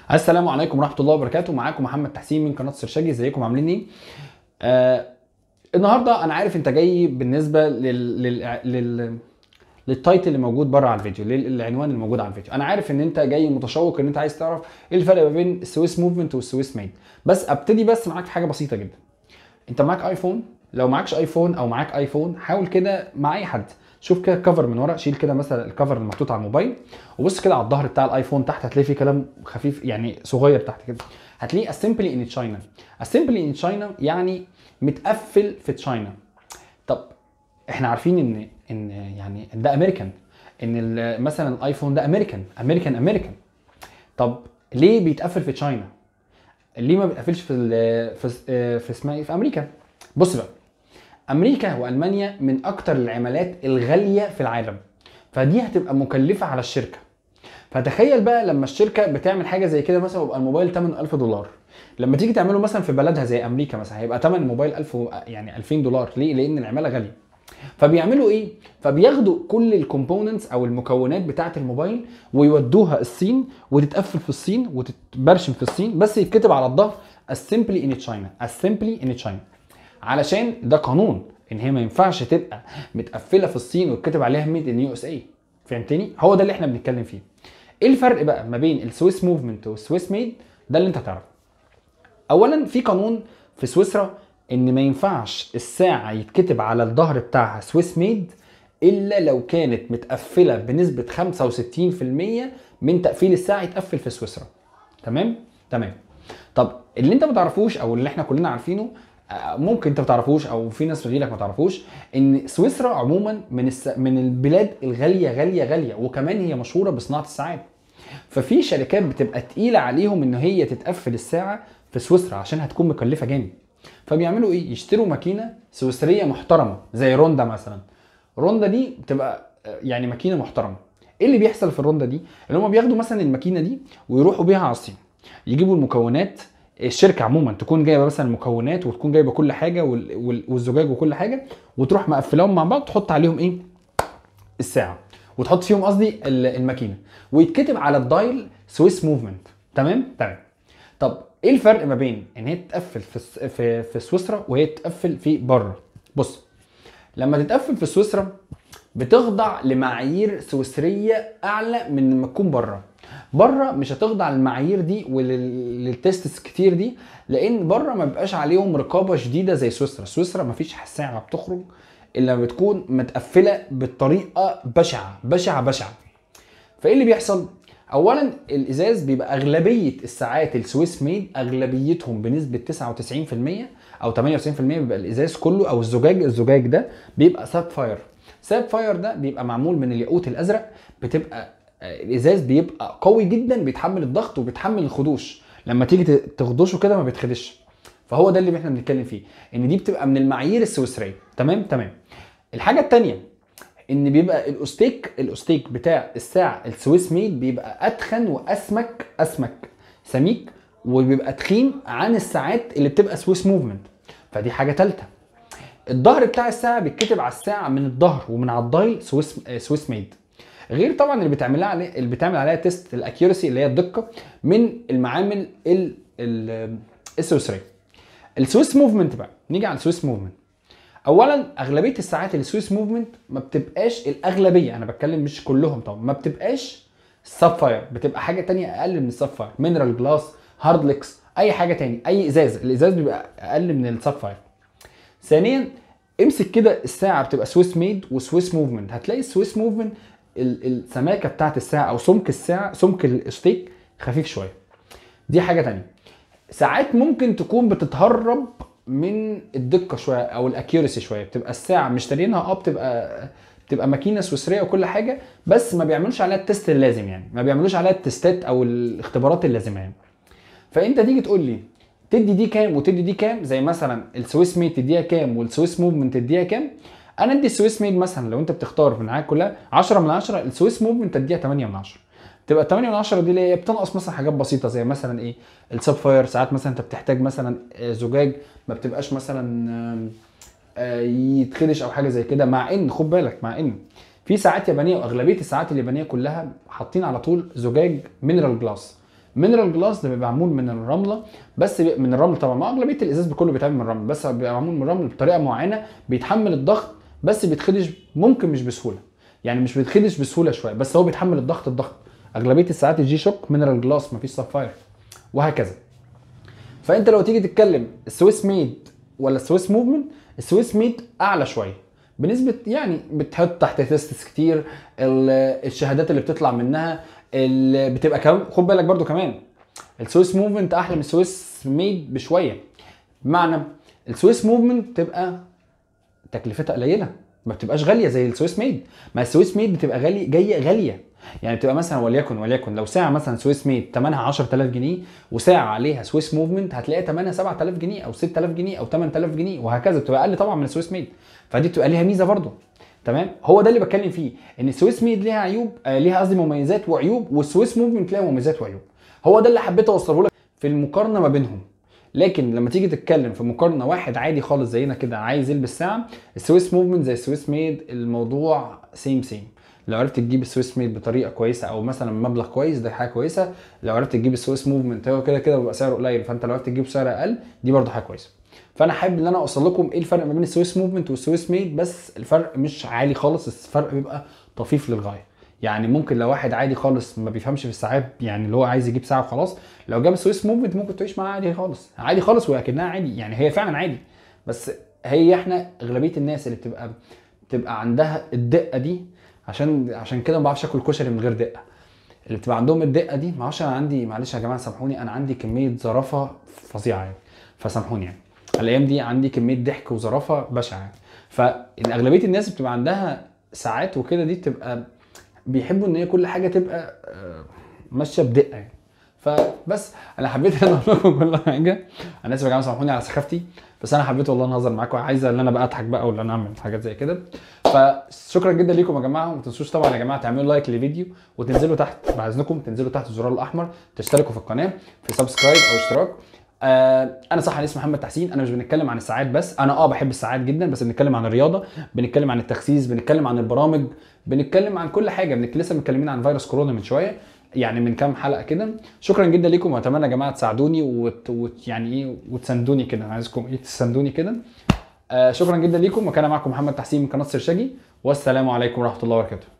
السلام عليكم ورحمه الله وبركاته معاكم محمد تحسين من قناه سرشاجي ازيكم عاملين ايه آه النهارده انا عارف انت جاي بالنسبه لل لل, لل... للتايتل اللي موجود بره على الفيديو للعنوان اللي موجود على الفيديو انا عارف ان انت جاي متشوق ان انت عايز تعرف ايه الفرق ما بين السويس موفمنت والسويس ميد بس ابتدي بس معاك في حاجه بسيطه جدا انت معاك ايفون لو معكش ايفون او معاك ايفون حاول كده مع اي حد شوف كده كفر من ورا شيل كده مثلا الكفر اللي محطوط على الموبايل وبص كده على الظهر بتاع الايفون تحت هتلاقي فيه كلام خفيف يعني صغير تحت كده هتلاقيه اسمبلي ان تشاينا اسمبلي ان تشاينا يعني متقفل في تشاينا طب احنا عارفين ان ان يعني ده امريكان ان ال- مثلا الايفون ده امريكان امريكان امريكان طب ليه بيتقفل في تشاينا ليه ما بيتقفلش في ال- في في اسمها ايه في امريكا بص بقى امريكا والمانيا من اكتر العملات الغاليه في العالم فدي هتبقى مكلفه على الشركه فتخيل بقى لما الشركه بتعمل حاجه زي كده مثلا ويبقى الموبايل 8000 دولار لما تيجي تعمله مثلا في بلدها زي امريكا مثلا هيبقى ثمن الموبايل 1000 و- يعني 2000 دولار ليه لان العماله غاليه فبيعملوا ايه فبياخدوا كل الكومبوننتس او المكونات بتاعه الموبايل ويودوها الصين وتتقفل في الصين وتتبرشم في الصين بس يتكتب على الظهر اسمبلي ان تشاينا اسمبلي ان تشاينا علشان ده قانون ان هي ما ينفعش تبقى متقفله في الصين ويتكتب عليها ميد ان يو اس اي فهمتني هو ده اللي احنا بنتكلم فيه ايه الفرق بقى ما بين السويس موفمنت والسويس ميد ده اللي انت هتعرفه اولا في قانون في سويسرا ان ما ينفعش الساعه يتكتب على الظهر بتاعها سويس ميد الا لو كانت متقفله بنسبه 65% من تقفيل الساعه يتقفل في سويسرا تمام تمام طب اللي انت ما تعرفوش او اللي احنا كلنا عارفينه آه، ممكن انت ما تعرفوش او في ناس غيرك ما تعرفوش ان سويسرا عموما من الس... من البلاد الغاليه غاليه غاليه وكمان هي مشهوره بصناعه الساعات ففي شركات بتبقى تقيله عليهم ان هي تتقفل الساعه في سويسرا عشان هتكون مكلفه جامد فبيعملوا ايه يشتروا ماكينه سويسريه محترمه زي روندا مثلا روندا دي بتبقى آه، يعني ماكينه محترمه ايه اللي بيحصل في الروندا دي ان هم بياخدوا مثلا الماكينه دي ويروحوا بيها على الصين يجيبوا المكونات الشركه عموما تكون جايبه مثلا المكونات وتكون جايبه كل حاجه وال- وال- والزجاج وكل حاجه وتروح مقفلاهم مع بعض تحط عليهم ايه الساعه وتحط فيهم قصدي ال- الماكينه ويتكتب على الدايل سويس موفمنت تمام تمام طب ايه الفرق ما بين ان هي تتقفل في الس- في في سويسرا وهي تتقفل في بره بص لما تتقفل في سويسرا بتخضع لمعايير سويسريه اعلى من لما تكون بره بره مش هتخضع للمعايير دي وللتستس كتير دي لان بره ما بيبقاش عليهم رقابه شديده زي سويسرا سويسرا ما فيش ساعه بتخرج الا لما بتكون متقفله بطريقه بشعه بشعه بشعه فايه اللي بيحصل اولا الازاز بيبقى اغلبيه الساعات السويس ميد اغلبيتهم بنسبه 99% او 98% بيبقى الازاز كله او الزجاج الزجاج ده بيبقى ساب فاير ساب فاير ده بيبقى معمول من الياقوت الازرق بتبقى آه، الازاز بيبقى قوي جدا بيتحمل الضغط وبيتحمل الخدوش لما تيجي ت- تخدشه كده ما بيتخدش فهو ده اللي احنا بنتكلم فيه ان دي بتبقى من المعايير السويسريه تمام تمام الحاجه الثانيه ان بيبقى الاستيك الاستيك بتاع الساعه السويس ميد بيبقى اتخن واسمك اسمك سميك وبيبقى تخين عن الساعات اللي بتبقى سويس موفمنت فدي حاجه ثالثه الظهر بتاع الساعه بيتكتب على الساعه من الظهر ومن على الدايل سويس آه، سويس ميد غير طبعا اللي بيتعمل عليه اللي بيتعمل عليها تيست الاكيورسي اللي هي الدقه من المعامل ال- ال- السويسريه السويس موفمنت بقى نيجي على السويس موفمنت اولا اغلبيه الساعات السويس موفمنت ما بتبقاش الاغلبيه انا بتكلم مش كلهم طبعا ما بتبقاش سابفاير بتبقى حاجه تانية اقل من السابفاير مينرال جلاس هاردلكس اي حاجه تاني اي ازاز الازاز بيبقى اقل من السابفاير ثانيا امسك كده الساعه بتبقى سويس ميد وسويس موفمنت هتلاقي السويس موفمنت السماكه بتاعت الساعه او سمك الساعه سمك الستيك خفيف شويه دي حاجه تانية ساعات ممكن تكون بتتهرب من الدقه شويه او الاكيورسي شويه بتبقى الساعه مشترينها اه بتبقى بتبقى ماكينه سويسريه وكل حاجه بس ما بيعملوش عليها التست اللازم يعني ما بيعملوش عليها التستات او الاختبارات اللازمه يعني فانت تيجي تقول لي تدي دي كام وتدي دي كام زي مثلا السويس ميد تديها كام والسويس موفمنت تديها كام انا ادي السويس ميد مثلا لو انت بتختار من الحاجات كلها 10 من 10 السويس موفمنت تديها 8 من 10 تبقى 8 من 10 دي اللي هي بتنقص مثلا حاجات بسيطه زي مثلا ايه السب فاير ساعات مثلا انت بتحتاج مثلا آه، زجاج ما بتبقاش مثلا آم، آه، يتخدش او حاجه زي كده مع ان خد بالك مع ان في ساعات يابانيه واغلبيه الساعات اليابانيه كلها حاطين على طول زجاج مينرال جلاس مينرال جلاس ده بيبقى معمول من الرمله بس بي... من الرمل طبعا ما اغلبيه الازاز كله بيتعمل من الرمل بس بيبقى معمول من الرمل بطريقه معينه بيتحمل الضغط بس بيتخدش ممكن مش بسهوله يعني مش بيتخدش بسهوله شويه بس هو بيتحمل الضغط الضغط اغلبيه الساعات الجي شوك مينرال جلاس مفيش سافاير وهكذا فانت لو تيجي تتكلم السويس ميد ولا السويس موفمنت السويس ميد اعلى شويه بنسبه يعني بتحط تحت تيستس كتير ال- الشهادات اللي بتطلع منها اللي بتبقى كمان خد بالك برضو كمان السويس موفمنت احلى من السويس ميد بشويه بمعنى السويس موفمنت تبقى تكلفتها قليله ما بتبقاش غاليه زي السويس ميد ما السويس ميد بتبقى غالي جايه غاليه يعني بتبقى مثلا وليكن وليكن لو ساعه مثلا سويس ميد ثمنها 10000 جنيه وساعه عليها سويس موفمنت هتلاقيها ثمنها 7000 جنيه او 6000 جنيه او 8000 جنيه وهكذا بتبقى اقل طبعا من السويس ميد فدي بتبقى ليها ميزه برضو تمام هو ده اللي بتكلم فيه ان السويس ميد ليها عيوب آه ليها قصدي مميزات وعيوب والسويس موفمنت ليها مميزات وعيوب هو ده اللي حبيت اوصله لك في المقارنه ما بينهم لكن لما تيجي تتكلم في مقارنه واحد عادي خالص زينا كده عايز يلبس ساعه السويس موفمنت زي السويس ميد الموضوع سيم سيم لو عرفت تجيب السويس ميد بطريقه كويسه او مثلا مبلغ كويس ده حاجه كويسه لو عرفت تجيب السويس موفمنت هو كده كده بيبقى سعره قليل فانت لو عرفت تجيب سعر اقل دي برضه حاجه كويسه فانا حابب ان انا اوصل لكم ايه الفرق ما بين السويس موفمنت والسويس ميد بس الفرق مش عالي خالص الفرق بيبقى طفيف للغايه يعني ممكن لو واحد عادي خالص ما بيفهمش في الساعات يعني اللي هو عايز يجيب ساعه وخلاص لو جاب السويس موفمنت ممكن تعيش معاه عادي خالص عادي خالص ولكنها عادي يعني هي فعلا عادي بس هي احنا اغلبيه الناس اللي بتبقى بتبقى عندها الدقه دي عشان عشان كده ما بعرفش اكل كشري من غير دقه اللي بتبقى عندهم الدقه دي ما اعرفش انا عندي معلش يا جماعه سامحوني انا عندي كميه زرافه فظيعه يعني فسامحوني يعني الايام دي عندي كميه ضحك وزرافه بشعه يعني فان اغلبيه الناس بتبقى عندها ساعات وكده دي بتبقى بيحبوا ان هي كل حاجه تبقى آه، ماشيه بدقه يعني فبس انا حبيت ان انا اقول لكم كل حاجه انا اسف يا جماعه سامحوني على سخافتي بس انا حبيت والله نهزر معاكم عايزه ان انا بقى اضحك بقى ولا انا اعمل حاجات زي كده فشكرا جدا ليكم يا جماعه وما تنسوش طبعا يا جماعه تعملوا لايك للفيديو وتنزلوا تحت باذنكم تنزلوا تحت الزرار الاحمر تشتركوا في القناه في سبسكرايب او اشتراك آه انا صح انا اسمي محمد تحسين انا مش بنتكلم عن الساعات بس انا اه بحب الساعات جدا بس بنتكلم عن الرياضه بنتكلم عن التخسيس بنتكلم عن البرامج بنتكلم عن كل حاجه بنك لسه متكلمين عن فيروس كورونا من شويه يعني من كام حلقه كده شكرا جدا ليكم واتمنى يا جماعه تساعدوني وت... وت... يعني ايه وتساندوني كده انا عايزكم ايه تساندوني كده آه شكرا جدا ليكم وكان معكم محمد تحسين من قناه سرشاجي والسلام عليكم ورحمه الله وبركاته